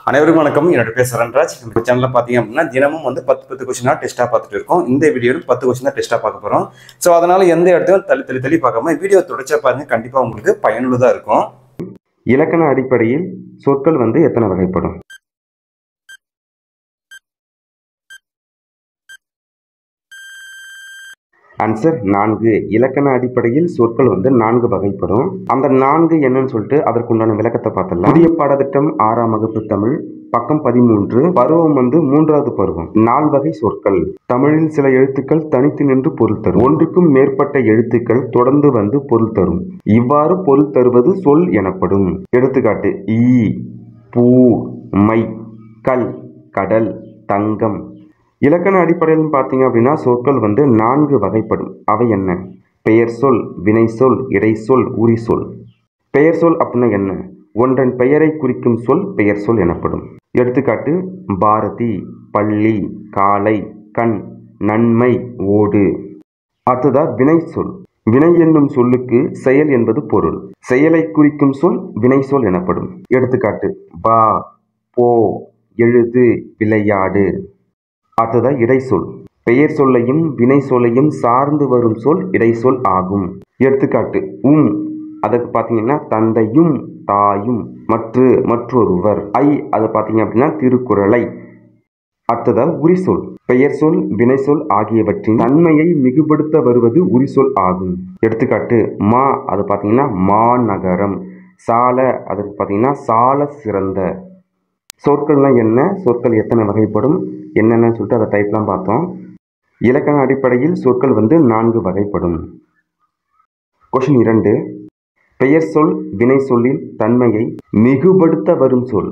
அனைவருக்கும் வணக்கம் என்னோட பேர் சரண்ராஜ் நம்ம சேனலில் பார்த்தீங்க அப்படின்னா தினமும் வந்து பத்து பத்து கொஸ்டினாக டெஸ்ட்டாக பார்த்துட்டு இருக்கோம் இந்த வீடியோவில் பத்து கொஸ்டின் தான் டெஸ்ட்டாக பார்க்க போகிறோம் ஸோ அதனால் எந்த இடத்தையும் தள்ளி தள்ளி தள்ளி பார்க்காம வீடியோ தொடர்ச்சியாக பாருங்க கண்டிப்பாக உங்களுக்கு பயனுள்ளதாக இருக்கும் இலக்கண அடிப்படையில் சொற்கள் வந்து எத்தனை வகைப்படும் ஆன்சர் நான்கு இலக்கண அடிப்படையில் சொற்கள் வந்து நான்கு வகைப்படும் அந்த நான்கு என்னன்னு சொல்லிட்டு அதற்குண்டான விளக்கத்தை பார்த்தலாம் புதிய பாடத்திட்டம் ஆறாம் வகுப்பு தமிழ் பக்கம் பதிமூன்று பருவம் வந்து மூன்றாவது பருவம் நால்வகை சொற்கள் தமிழில் சில எழுத்துக்கள் தனித்து நின்று பொருள் தரும் ஒன்றுக்கும் மேற்பட்ட எழுத்துக்கள் தொடர்ந்து வந்து பொருள் தரும் இவ்வாறு பொருள் தருவது சொல் எனப்படும் எடுத்துக்காட்டு ஈ பூ மை கல் கடல் தங்கம் இலக்கண அடிப்படையில் பார்த்தீங்க அப்படின்னா சொற்கள் வந்து நான்கு வகைப்படும் அவை என்ன பெயர் சொல் வினை சொல் இடை சொல் உரி சொல் பெயர் சொல் அப்படின்னா என்ன ஒன்றன் பெயரை குறிக்கும் சொல் பெயர் சொல் எனப்படும் எடுத்துக்காட்டு பாரதி பள்ளி காலை கண் நன்மை ஓடு அடுத்ததா வினை சொல் வினை என்னும் சொல்லுக்கு செயல் என்பது பொருள் செயலை குறிக்கும் சொல் வினை சொல் எனப்படும் எடுத்துக்காட்டு பா போ எழுது விளையாடு அடுத்ததா இடைச்சொல் பெயர் சொல்லையும் வினை சொல்லையும் சார்ந்து வரும் சொல் இடைச்சொல் ஆகும் எடுத்துக்காட்டு உம் அதுக்கு பார்த்தீங்கன்னா தந்தையும் தாயும் மற்ற மற்றொருவர் ஐ அது பார்த்தீங்க அப்படின்னா திருக்குறளை அடுத்ததா உரிசொல் பெயர் சொல் வினை சொல் ஆகியவற்றின் தன்மையை மிகுபடுத்த வருவது உரிசொல் ஆகும் எடுத்துக்காட்டு மா அது பார்த்தீங்கன்னா மாநகரம் சால அதற்கு பார்த்தீங்கன்னா சால சிறந்த சொற்கள்லாம் என்ன சொற்கள் எத்தனை வகைப்படும் என்னென்னு சொல்லிட்டு அதை டைப்லாம் பார்த்தோம் இலக்கண அடிப்படையில் சொற்கள் வந்து நான்கு வகைப்படும் கொஷின் இரண்டு பெயர் சொல் வினை சொல்லின் தன்மையை மிகுபடுத்த வரும் சொல்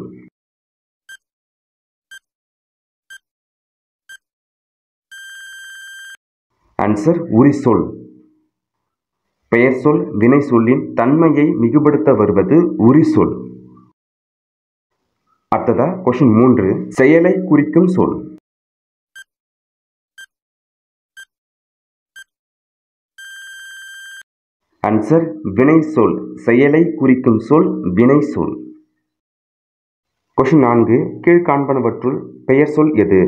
ஆன்சர் உரி சொல் பெயர் சொல் வினை சொல்லின் தன்மையை மிகுபடுத்த வருவது உரி சொல் அடுத்ததா கொஷின் மூன்று செயலை குறிக்கும் சொல் ஆன்சர் வினை சொல் செயலை குறிக்கும் சொல் வினை சொல் கொஷின் நான்கு கீழ்காண்பனவற்றுள் பெயர் சொல் எது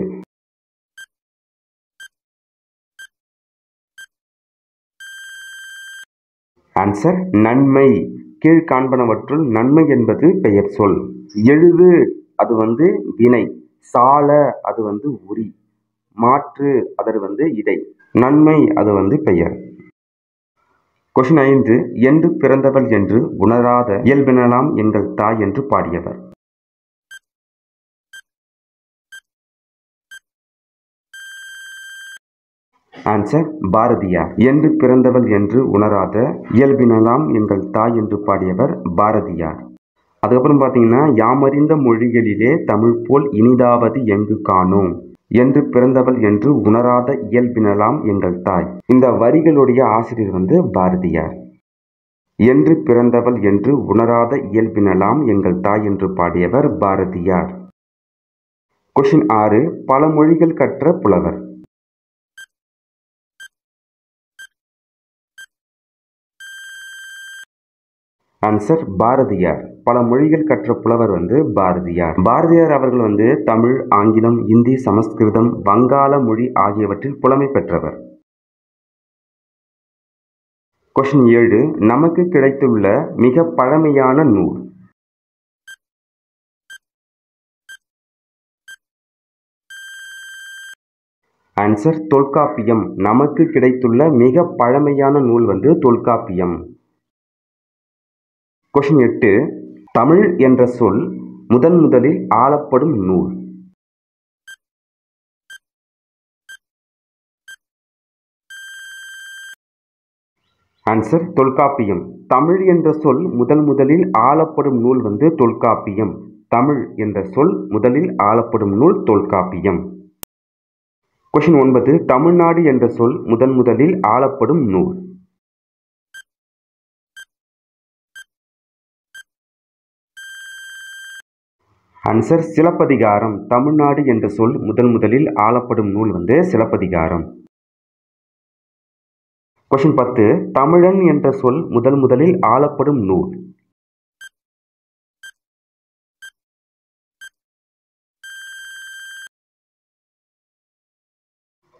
ஆன்சர் நன்மை கீழ்காண்பனவற்றுள் நன்மை என்பது பெயர் சொல் எழுது அது வந்து வினை சால அது வந்து உரி மாற்று அது வந்து இடை நன்மை அது வந்து பெயர் கொஷின் ஐந்து என்று பிறந்தவள் என்று உணராத இயல்பினலாம் எங்கள் தாய் என்று பாடியவர் ஆன்சர் பாரதியார் என்று பிறந்தவள் என்று உணராத இயல்பினலாம் எங்கள் தாய் என்று பாடியவர் பாரதியார் அதுக்கப்புறம் பார்த்தீங்கன்னா யாமறிந்த மொழிகளிலே தமிழ் போல் இனிதாவது எங்கு காணோம் என்று பிறந்தவள் என்று உணராத இயல்பினலாம் எங்கள் தாய் இந்த வரிகளுடைய ஆசிரியர் வந்து பாரதியார் என்று பிறந்தவள் என்று உணராத இயல்பினலாம் எங்கள் தாய் என்று பாடியவர் பாரதியார் கொஷின் ஆறு பல மொழிகள் கற்ற புலவர் ஆன்சர் பாரதியார் பல மொழிகள் கற்ற புலவர் வந்து பாரதியார் பாரதியார் அவர்கள் வந்து தமிழ் ஆங்கிலம் இந்தி சமஸ்கிருதம் வங்காள மொழி ஆகியவற்றில் புலமை பெற்றவர் கொஷின் ஏழு நமக்கு கிடைத்துள்ள மிக பழமையான நூல் ஆன்சர் தொல்காப்பியம் நமக்கு கிடைத்துள்ள மிக பழமையான நூல் வந்து தொல்காப்பியம் கொஷின் எட்டு தமிழ் என்ற சொல் முதன் முதலில் ஆளப்படும் நூல் ஆன்சர் தொல்காப்பியம் தமிழ் என்ற சொல் முதல் முதலில் ஆளப்படும் நூல் வந்து தொல்காப்பியம் தமிழ் என்ற சொல் முதலில் ஆளப்படும் நூல் தொல்காப்பியம் கொஷின் ஒன்பது தமிழ்நாடு என்ற சொல் முதன் முதலில் ஆளப்படும் நூல் ஆன்சர் சிலப்பதிகாரம் தமிழ்நாடு என்ற சொல் முதன் முதலில் ஆளப்படும் நூல் வந்து சிலப்பதிகாரம் கொஷின் பத்து தமிழன் என்ற சொல் முதல் முதலில் ஆளப்படும் நூல்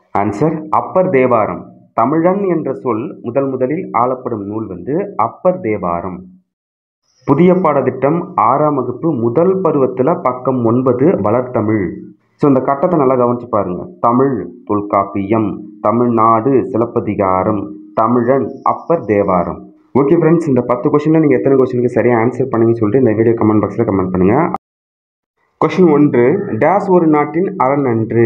ஆன்சர் அப்பர் தேவாரம் தமிழன் என்ற சொல் முதல் முதலில் ஆளப்படும் நூல் வந்து அப்பர் தேவாரம் புதிய பாடத்திட்டம் ஆறாம் வகுப்பு முதல் பருவத்தில் பக்கம் ஒன்பது வளர்த்தமிழ் ஸோ இந்த கட்டத்தை நல்லா கவனிச்சு பாருங்க தமிழ் தொல்காப்பியம் தமிழ்நாடு சிலப்பதிகாரம் தமிழன் அப்பர் தேவாரம் ஓகே ஃப்ரெண்ட்ஸ் இந்த பத்து கொஸ்டினில் நீங்கள் எத்தனை கொஸ்டினுக்கு சரியாக ஆன்சர் பண்ணீங்கன்னு சொல்லிட்டு இந்த வீடியோ கமெண்ட் பாக்ஸில் கமெண்ட் பண்ணுங்கள் கொஸ்டின் ஒன்று டேஸ் ஒரு நாட்டின் அரண் அன்று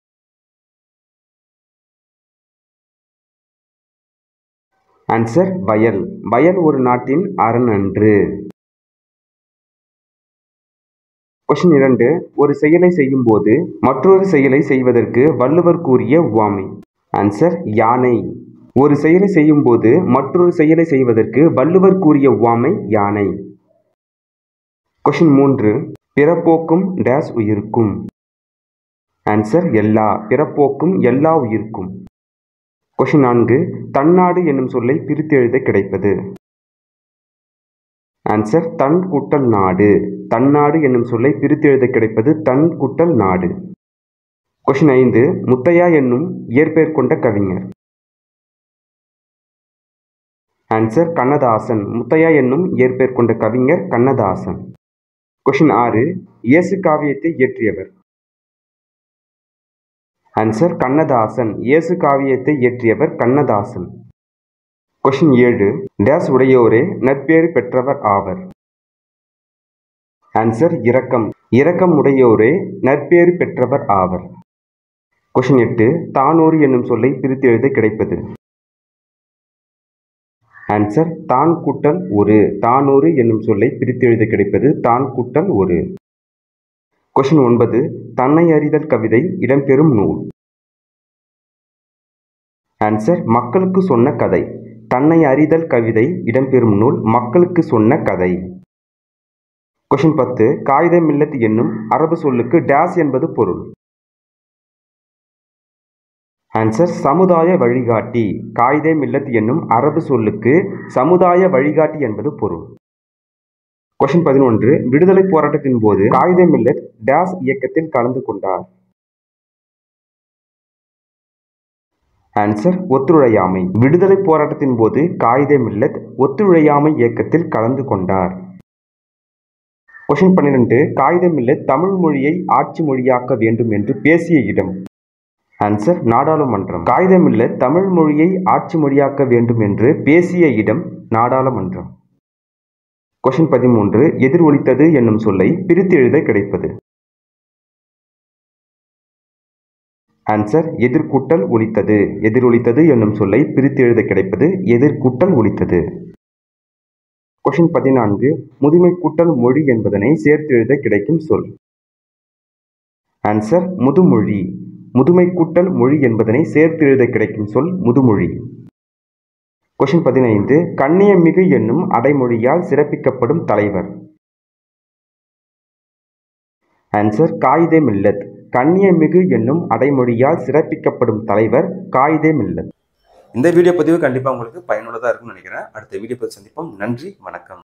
ஆன்சர் வயல் வயல் ஒரு நாட்டின் அரண் அன்று கொஸ்டின் இரண்டு ஒரு செயலை செய்யும் போது மற்றொரு செயலை செய்வதற்கு வள்ளுவர் கூறிய உவாமை ஆன்சர் யானை ஒரு செயலை செய்யும் போது மற்றொரு செயலை செய்வதற்கு வள்ளுவர் கூறிய உவாமை யானை கொஸ்டின் மூன்று பிறப்போக்கும் டேஸ் உயிருக்கும் ஆன்சர் எல்லா பிறப்போக்கும் எல்லா உயிருக்கும் கொஷின் நான்கு தன்னாடு என்னும் சொல்லை பிரித்து எழுத கிடைப்பது ஆன்சர் தன் குட்டல் நாடு தன்னாடு என்னும் சொல்லை பிரித்து எழுத கிடைப்பது தன் குட்டல் நாடு கொஷின் ஐந்து முத்தையா என்னும் இயற்பெயர் கொண்ட கவிஞர் ஆன்சர் கண்ணதாசன் முத்தையா என்னும் இயற்பெயர் கொண்ட கவிஞர் கண்ணதாசன் கொஷின் ஆறு இயேசு காவியத்தை இயற்றியவர் ஆன்சர் கண்ணதாசன் இயேசு காவியத்தை இயற்றியவர் கண்ணதாசன் கொஷின் ஏழு டேஸ் உடையோரே நற்பேறு பெற்றவர் ஆவர் ஆன்சர் இரக்கம் இரக்கம் உடையோரே நற்பேறு பெற்றவர் ஆவர் கொஷின் எட்டு தானூறு என்னும் சொல்லை பிரித்து எழுத கிடைப்பது ஆன்சர் தான் கூட்டல் ஒரு தானூறு என்னும் சொல்லை பிரித்து எழுத கிடைப்பது தான் கூட்டல் ஒரு கொஷின் ஒன்பது தன்னை அறிதல் கவிதை இடம்பெறும் நூல் ஆன்சர் மக்களுக்கு சொன்ன கதை தன்னை அறிதல் கவிதை இடம்பெறும் நூல் மக்களுக்கு சொன்ன கதை கொஷின் பத்து காகித மில்லத் என்னும் அரபு சொல்லுக்கு டேஸ் என்பது பொருள் ஆன்சர் சமுதாய வழிகாட்டி காகித மில்லத் என்னும் அரபு சொல்லுக்கு சமுதாய வழிகாட்டி என்பது பொருள் கொஷின் பதினொன்று விடுதலை போராட்டத்தின் போது காகித மில்லத் டேஸ் இயக்கத்தில் கலந்து கொண்டார் ஆன்சர் ஒத்துழையாமை விடுதலை போராட்டத்தின் போது காகித மில்லத் ஒத்துழையாமை இயக்கத்தில் கலந்து கொண்டார் கொஷின் பன்னிரெண்டு காகித மில்லத் தமிழ் மொழியை ஆட்சி மொழியாக்க வேண்டும் என்று பேசிய இடம் ஆன்சர் நாடாளுமன்றம் காகித மில்லத் தமிழ் மொழியை ஆட்சி மொழியாக்க வேண்டும் என்று பேசிய இடம் நாடாளுமன்றம் கொஷின் பதிமூன்று எதிர் ஒலித்தது என்னும் சொல்லை பிரித்து எழுத கிடைப்பது ஆன்சர் எதிர்கூட்டல் ஒலித்தது எதிரொலித்தது என்னும் சொல்லை பிரித்து எழுத கிடைப்பது எதிர்கூட்டல் ஒலித்தது கொஷின் பதினான்கு முதுமை கூட்டல் மொழி என்பதனை சேர்த்து எழுத கிடைக்கும் சொல் ஆன்சர் முதுமொழி முதுமை கூட்டல் மொழி என்பதனை சேர்த்து எழுத கிடைக்கும் சொல் முதுமொழி கொஷின் பதினைந்து கண்ணியமிகு என்னும் அடைமொழியால் சிறப்பிக்கப்படும் தலைவர் ஆன்சர் காயிதே மில்லத் கண்ணியமிகு என்னும் அடைமொழியால் சிறப்பிக்கப்படும் தலைவர் காயிதே மில்லத் இந்த வீடியோ பதிவு கண்டிப்பாக உங்களுக்கு பயனுள்ளதாக இருக்கும்னு நினைக்கிறேன் அடுத்த வீடியோ பதிவு சந்திப்போம் நன்றி வணக்கம்